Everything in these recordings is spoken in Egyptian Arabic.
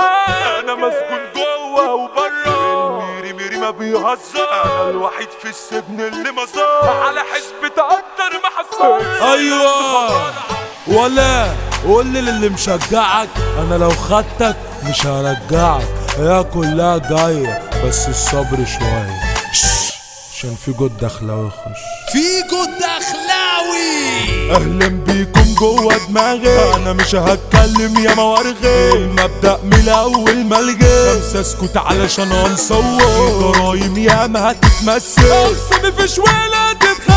معاه انا مسجون جوه وبره الميري ميري ما بيهزر انا الوحيد في السجن اللي مزار على حسب تقدر ما حصلش ايوه ولا قول لي للي مشجعك انا لو خدتك مش هرجعك هي كلها جايه بس الصبر شويه شش، عشان في جود دخلاوي يخش فيجو الدخلاوي اهلا بيكم جوه دماغي انا مش هتكلم يا موارغي المبدا من الاول ملغي خمسه اسكت علشان هنصور في جرايم ياما هتتمثل اقسم في شوية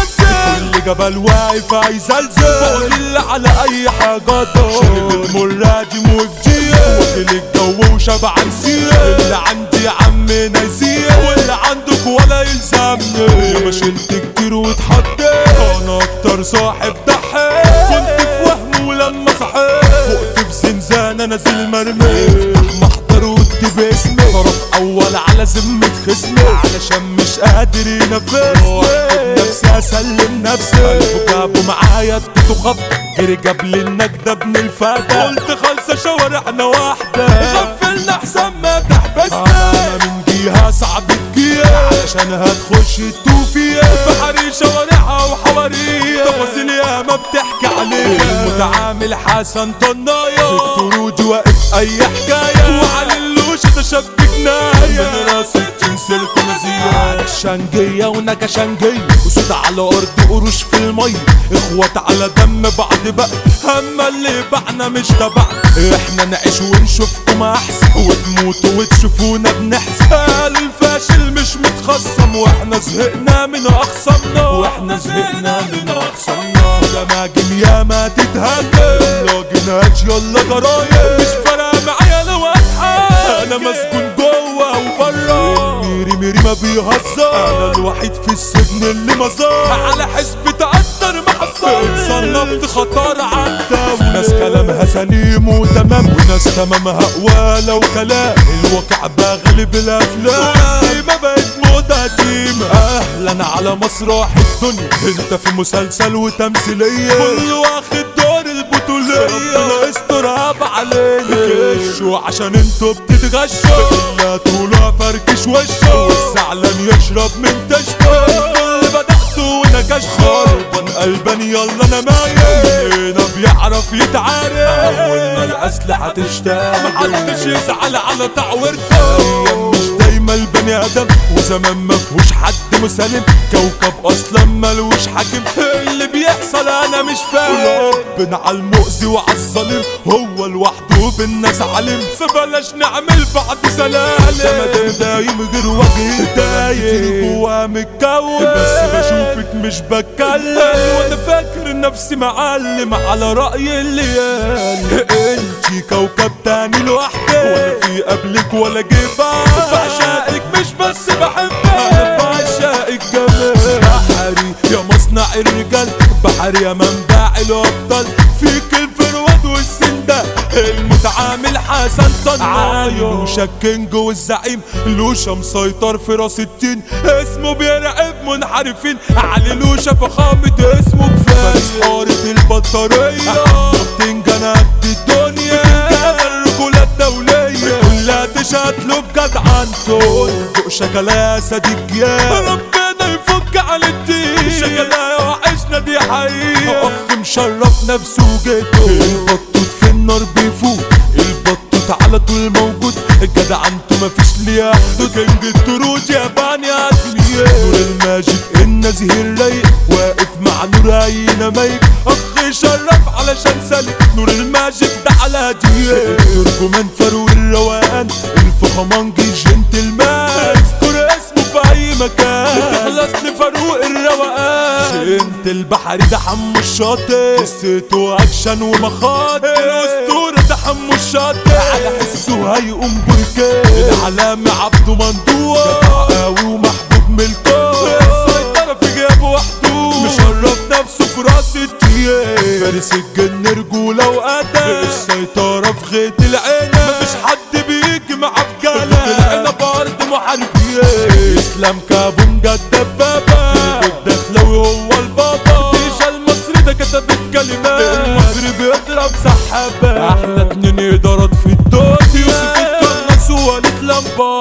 تتخزن كل جبل واقف هيزلزل بقول اللي على اي حاجه دور شربت مرادم وجديد واكل الجو وشبعان سير اللي عندي يا عم نسير واللي عندك ولا يلزمني يا ما شلت كتير واتحطيت انا اكتر صاحب ضحيت كنت في وهم ولما صحيت فقت في زنزانه نازل مرمي افتح محضر واكتب اسمي طرف اول على ذمه خصمي علشان مش قادر ينفذني نفسي اسلم نفسي قلبه جابوا معايا اديته خط غير جاب لي النجدة ابن الفتى قلت خالصة شوارعنا واحدة غفلنا احسن ما تحبسنا انا من جهة صعب تجيها علشان هتخش توفيها بحري شوارعها وحواريها تفاصيل ياما بتحكي عليها المتعامل حسن طنايا في الطرود واقف اي حكاية وعلى اللوش تشبك نايا من راس الجنس الكنزية شنجية ونكشنجية وصوت على ارض قروش في المي اخوات على دم بعض بقى اما اللي بعنا مش تبع احنا نعيش ونشوفكم احسن وتموتوا وتشوفونا بنحزن قال الفاشل مش متخصم واحنا زهقنا من اخصامنا واحنا زهقنا من اخصامنا جماجم يا ما تتهدى لا جناش يلا جرايم مش فارقه معايا لو اضحك انا مسجون جوه وبره ميري ميري ما بيهزر انا الوحيد في السجن اللي مزار على حسب تقدر ما حصل صنفت خطر عدى ناس كلامها سليم وتمام وناس تمامها قوالة وكلام الواقع بغلب الافلام والسيما بقت موضة قديمة اهلا على مسرح الدنيا انت في مسلسل وتمثيلية كل واخد دور البطولية ربنا يسترها علينا كشوا عشان انتوا بتتغشوا الا طولع فركش وشه والزعلان يشرب من تشته كل بدأتوا ونكش خربان قلبان يلا انا مايل هنا بيعرف يتعارك اول ما الاسلحه تشتغل محدش يزعل على تعويرته ايام مش دايما البني ادم وزمان ما فيهوش حد مسالم كوكب اصلا ملوش حاكم اللي بيحصل انا مش فاهم ربنا على المؤذي وعلى الظالم هو لوحده بالناس علم فبلاش نعمل بعض سلالم ده مادام دايم غير وجه دايم جوا متكون بس بشوفك مش بتكلم وانا فاكر نفسي معلم على رأي اللي قال انتي كوكب تاني لوحدك ولا في قبلك ولا جه بعد بعشقك مش بس بحبك انا بعشقك جمال بحري يا مصنع الرجال بحري يا منبع الابطال فيك الفرواد والسندة المتعامل حسن طنايا لوشا الكينج والزعيم لوشا مسيطر في راس التين اسمه بيرعب منحرفين علي لوشا فخامة اسمه كفاية فارس حارة البطارية بتنجان قد الدنيا بتنجان الرجولة الدولية كلها تشهد له بجدعنته فوق شكلها صديق يا ربنا يفك على الدين شكلها وحشنا دي حقيقة اخ مشرف نفسه وجيته البطوط في النار بيفوق البطوط على طول موجود الجدع انتو مفيش ليها حدود كينج الطرود يا بني ادمية نور الماجيك النزيه الرايق واقف مع نور عينا ميك اخ يشرف علشان سالك نور الماجيك ده على هديه الترجمان فاروق الروقان الفخمانجي جنتلمان اذكر اسمه في اي مكان تخلص لفاروق الروقان انت البحري ده حمو الشاطئ قصته اكشن ومخاطر الاسطوره ده حمو الشاطئ على حسه هيقوم بركان العلامة عبده مندوع قوي ومحبوب من الكون السيطرة في جيبه وحده مشرف نفسه في راس التيان فارس الجن رجولة وأدب السيطرة في غيط العين مفيش حد بيجي معاه في جالة العين بأرض محاربين اسلام كابونجا الدبابة الدخلوي هو البابا ديجا المصري ده كتب الكلمات المصري بيضرب سحابة احلى اتنين ادارات في الدنيا يوسف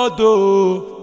بعده